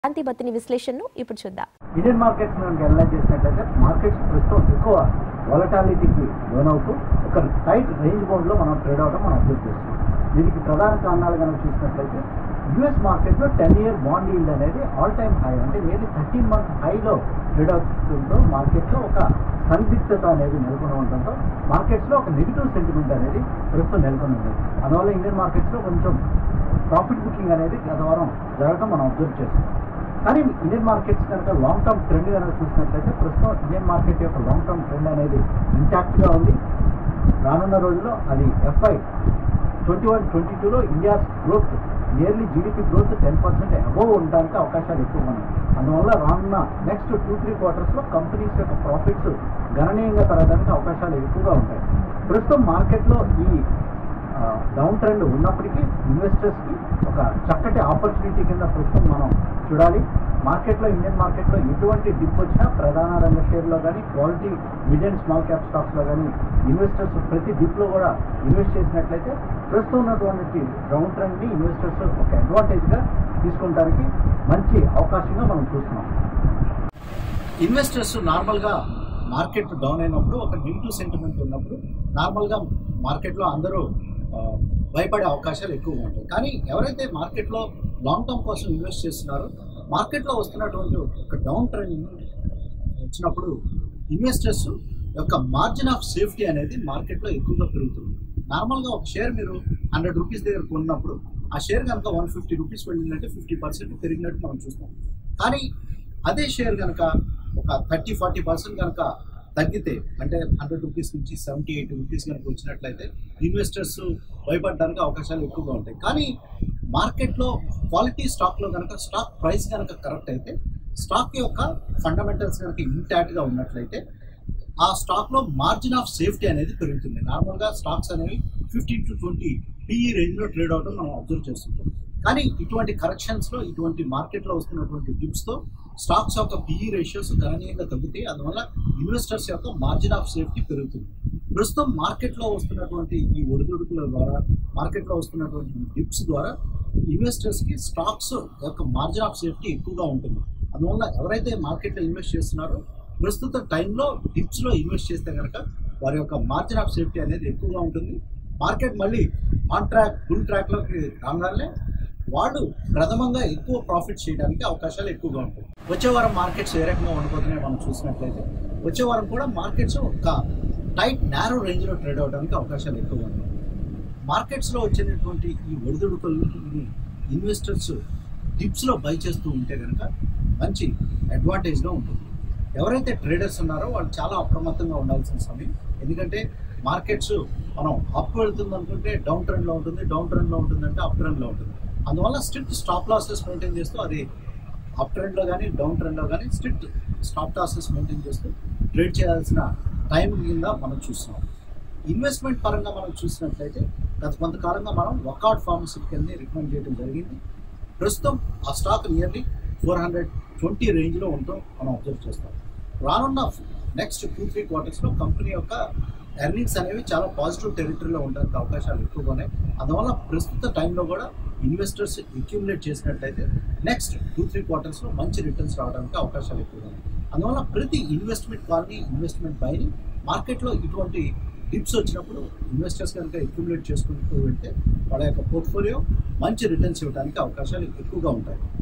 శాంతి బత్తిని విశ్లేషణను ఇప్పుడు చూద్దాం ఇండియన్ మార్కెట్స్ మనం అనలైజ్ చేసినట్లయితే మార్కెట్స్ ప్రస్తుతం ఎక్కువ వాలటాలిటీకి లోనవుతూ ఒక టైట్ రేంజ్ బౌండ్లో మనం ట్రేడ్ అవడం మనం అబ్జర్వ్ చేస్తున్నాం దీనికి ప్రధాన కారణాలు కనుక చూసినట్లయితే యుఎస్ మార్కెట్లో టెన్ ఇయర్ బాండ్ ఈల్డ్ అనేది ఆల్ టైమ్ హై అంటే నియర్లీ థర్టీన్ మంత్ హైలో ట్రేడ్ అవుతుందో మార్కెట్లో ఒక సందిగ్ధత అనేది నెలకొని ఉండడంతో మార్కెట్స్లో ఒక నెగిటివ్ సెంటిమెంట్ అనేది ప్రస్తుతం నెలకొని ఉంది అందువల్ల ఇండియన్ మార్కెట్స్లో కొంచెం ప్రాఫిట్ బుకింగ్ అనేది గత వారం జరగడం మనం అబ్జర్వ్ చేస్తున్నాం కానీ ఇండియన్ మార్కెట్స్ కనుక లాంగ్ టర్మ్ ట్రెండ్ కనుక చూసినట్లయితే ప్రస్తుతం ఇండియన్ మార్కెట్ యొక్క లాంగ్ టర్మ్ ట్రెండ్ అనేది ఇంటాక్ట్గా ఉంది రానున్న రోజుల్లో అది ఎఫ్ఐ ట్వంటీ వన్ ట్వంటీ టూలో India growth nearly GDP growth ten percent above ఉండడానికి అవకాశాలు ఎక్కువ ఉన్నాయి అందువల్ల రానున్న నెక్స్ట్ టూ త్రీ క్వార్టర్స్లో కంపెనీస్ యొక్క ప్రాఫిట్స్ గణనీయంగా పెరగడానికి అవకాశాలు ఎక్కువగా ఉంటాయి ప్రస్తుతం మార్కెట్లో ఈ డౌన్ ట్రెండ్ ఉన్నప్పటికీ ఇన్వెస్టర్స్కి ఒక చక్కటి ఆపర్చునిటీ కింద ప్రస్తుతం మనం చూడాలి మార్కెట్లో ఇండియన్ మార్కెట్లో ఎటువంటి డిప్ వచ్చినా ప్రధాన రంగ షేర్లో కానీ quality mid and small cap స్టాక్స్లో కానీ ఇన్వెస్టర్స్ ప్రతి డిప్లో కూడా ఇన్వెస్ట్ చేసినట్లయితే ప్రస్తుతం ఉన్నటువంటి డౌన్ ట్రెండ్ని ఇన్వెస్టర్స్ ఒక అడ్వాంటేజ్గా తీసుకోవడానికి మంచి అవకాశంగా మనం చూస్తున్నాం ఇన్వెస్టర్స్ నార్మల్గా మార్కెట్ డౌన్ అయినప్పుడు ఒక నెగిటివ్ సెంటిమెంట్ ఉన్నప్పుడు నార్మల్గా మార్కెట్లో అందరూ ఆ, భయపడే అవకాశాలు ఎక్కువగా ఉంటాయి కానీ ఎవరైతే మార్కెట్లో లాంగ్ టర్మ్ కోసం ఇన్వెస్ట్ చేస్తున్నారో మార్కెట్లో వస్తున్నటువంటి ఒక డౌన్ ట్రెండ్ వచ్చినప్పుడు ఇన్వెస్టర్స్ యొక్క మార్జిన్ ఆఫ్ సేఫ్టీ అనేది మార్కెట్లో ఎక్కువగా పెరుగుతుంది నార్మల్గా ఒక షేర్ మీరు హండ్రెడ్ రూపీస్ దగ్గర కొన్నప్పుడు ఆ షేర్ కనుక వన్ ఫిఫ్టీ రూపీస్ వెళ్ళిందంటే ఫిఫ్టీ పర్సెంట్ పెరిగినట్టు మనం చూస్తాం కానీ అదే షేర్ కనుక ఒక థర్టీ ఫార్టీ పర్సెంట్ కనుక తగ్గితే అంటే హండ్రెడ్ రూపీస్ నుంచి సెవెంటీ ఎయిటీ రూపీస్ కనుక వచ్చినట్లయితే ఇన్వెస్టర్స్ భయపడడానికి అవకాశాలు ఎక్కువగా ఉంటాయి కానీ మార్కెట్లో క్వాలిటీ స్టాక్లో కనుక స్టాక్ ప్రైస్ కనుక కరెక్ట్ అయితే స్టాక్ యొక్క ఫండమెంటల్స్ కనుక ఇంటాక్ట్గా ఉన్నట్లయితే ఆ స్టాక్లో మార్జిన్ ఆఫ్ సేఫ్టీ అనేది పెరుగుతుంది నార్మల్గా స్టాక్స్ అనేవి ఫిఫ్టీన్ టు ట్వంటీ పిఈ రేంజ్లో ట్రేడ్ అవడం మనం అబ్జర్వ్ చేస్తుంటాం కానీ ఇటువంటి కరెక్షన్స్లో ఇటువంటి మార్కెట్లో వస్తున్నటువంటి డిప్స్తో స్టాక్స్ యొక్క పిఈ రేషియోస్ గణనీయంగా తగ్గుతాయి అందువల్ల ఇన్వెస్టర్స్ యొక్క మార్జిన్ ఆఫ్ సేఫ్టీ పెరుగుతుంది ప్రస్తుతం మార్కెట్లో వస్తున్నటువంటి ఈ ఒడిదుడుకుల ద్వారా మార్కెట్లో వస్తున్నటువంటి డిప్స్ ద్వారా ఇన్వెస్టర్స్కి స్టాక్స్ యొక్క మార్జిన్ ఆఫ్ సేఫ్టీ ఎక్కువగా ఉంటుంది అందువల్ల ఎవరైతే మార్కెట్లో ఇన్వెస్ట్ చేస్తున్నారో ప్రస్తుత టైంలో డిప్స్లో ఇన్వెస్ట్ చేస్తే కనుక వారి యొక్క మార్జిన్ ఆఫ్ సేఫ్టీ అనేది ఎక్కువగా ఉంటుంది మార్కెట్ మళ్ళీ ఆన్ ట్రాక్ ఫుల్ ట్రాక్లోకి రాగానే వాళ్ళు ప్రథమంగా ఎక్కువ ప్రాఫిట్ చేయడానికి అవకాశాలు ఎక్కువగా ఉంటాయి వచ్చే వారం మార్కెట్స్ ఏ రకంగా ఉండబోతున్నాయో మనం చూసినట్లయితే వచ్చే వారం కూడా మార్కెట్స్ ఒక టైట్ నేరో రేంజ్లో ట్రేడ్ అవడానికి అవకాశాలు ఎక్కువగా ఉంటాయి మార్కెట్స్లో వచ్చినటువంటి ఈ ఒడిదుడుకుల్ని ఇన్వెస్టర్స్ డిప్స్లో బై చేస్తూ ఉంటే కనుక మంచి అడ్వాంటేజ్గా ఉంటుంది ఎవరైతే ట్రేడర్స్ ఉన్నారో వాళ్ళు చాలా అప్రమత్తంగా ఉండాల్సిన సమయం ఎందుకంటే మార్కెట్స్ మనం అప్ వెళ్తుంది అనుకుంటే డౌన్ ట్రెండ్లో ఉంటుంది డౌన్ ట్రెండ్లో ఉంటుందంటే అప్ ట్రెండ్లో ఉంటుంది అందువల్ల స్ట్రిక్ట్ స్టాప్ లాసెస్ మెయింటైన్ చేస్తూ అది అప్ ట్రెండ్లో కానీ డౌన్ ట్రెండ్లో కానీ స్ట్రిక్ట్ స్టాప్ లాసెస్ మెయింటైన్ చేస్తూ ట్రేడ్ చేయాల్సిన టైం కింద మనం చూస్తున్నాం ఇన్వెస్ట్మెంట్ పరంగా మనం చూసినట్లయితే గత కొంతకాలంగా మనం వర్కౌట్ ఫార్మసిటికల్ని రికమెండ్ చేయడం జరిగింది ప్రస్తుతం ఆ stock nearly four hundred twenty రేంజ్లో ఉంటూ మనం అబ్జర్వ్ చేస్తాం రానున్న నెక్స్ట్ టూ త్రీ క్వార్టర్స్లో కంపెనీ యొక్క ఎర్నింగ్స్ అనేవి చాలా పాజిటివ్ టెరిటరీలో ఉండడానికి అవకాశాలు ఎక్కువగా ఉన్నాయి అందువల్ల ప్రస్తుత టైంలో కూడా ఇన్వెస్టర్స్ అక్యూములేట్ చేసినట్లయితే నెక్స్ట్ టూ త్రీ క్వార్టర్స్లో మంచి రిటర్న్స్ రావడానికి అవకాశాలు ఎక్కువగా ఉన్నాయి అందువల్ల ప్రతి ఇన్వెస్ట్మెంట్ కాల్ని ఇన్వెస్ట్మెంట్ బైని మార్కెట్లో ఇటువంటి డిప్స్ వచ్చినప్పుడు ఇన్వెస్టర్స్ కనుక అక్యూములేట్ చేసుకుంటూ వెళ్తే వాళ్ళ యొక్క పోర్ట్ఫోలియో మంచి రిటర్న్స్ ఇవ్వడానికి అవకాశాలు ఎక్కువగా ఉంటాయి